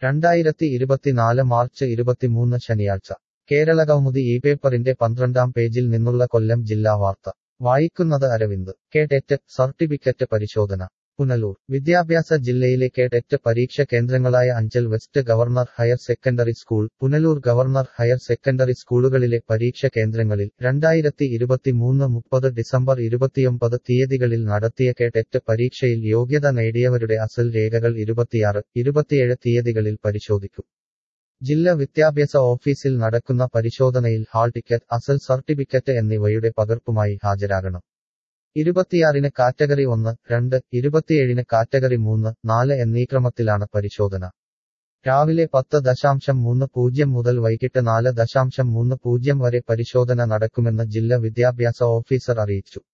രണ്ടായിരത്തി ഇരുപത്തിനാല് മാർച്ച് ഇരുപത്തിമൂന്ന് ശനിയാഴ്ച കേരളകൗമുദി ഈ പേപ്പറിന്റെ പന്ത്രണ്ടാം പേജിൽ നിന്നുള്ള കൊല്ലം ജില്ലാ വാർത്ത വായിക്കുന്നത് അരവിന്ദ് കേടെറ്റ് സർട്ടിഫിക്കറ്റ് പരിശോധന പുനലൂർ വിദ്യാഭ്യാസ ജില്ലയിലെ കേടെറ്റ് പരീക്ഷ കേന്ദ്രങ്ങളായ Anchal west government higher secondary school Punalur government higher secondary സ്കൂളുകളിലെ പരീക്ഷ കേന്ദ്രങ്ങളിൽ രണ്ടായിരത്തി ഇരുപത്തിമൂന്ന് മുപ്പത് ഡിസംബർ ഇരുപത്തിയൊമ്പത് തീയതികളിൽ നടത്തിയ കേടെറ്റ് പരീക്ഷയിൽ യോഗ്യത നേടിയവരുടെ അസൽ രേഖകൾ ഇരുപത്തിയാറ് ഇരുപത്തിയേഴ് തീയതികളിൽ പരിശോധിക്കും ജില്ലാ വിദ്യാഭ്യാസ ഓഫീസിൽ നടക്കുന്ന പരിശോധനയിൽ ഹാൾ ടിക്കറ്റ് അസൽ സർട്ടിഫിക്കറ്റ് എന്നിവയുടെ പകർപ്പുമായി ഹാജരാകണം ഇരുപത്തിയാറിന് കാറ്റഗറി ഒന്ന് രണ്ട് ഇരുപത്തിയേഴിന് കാറ്റഗറി മൂന്ന് നാല് എന്നീ ക്രമത്തിലാണ് പരിശോധന രാവിലെ പത്ത് ദശാംശം മൂന്ന് പൂജ്യം മുതൽ വൈകിട്ട് നാല് ദശാംശം മൂന്ന് പൂജ്യം വരെ പരിശോധന നടക്കുമെന്ന് ജില്ലാ വിദ്യാഭ്യാസ ഓഫീസർ അറിയിച്ചു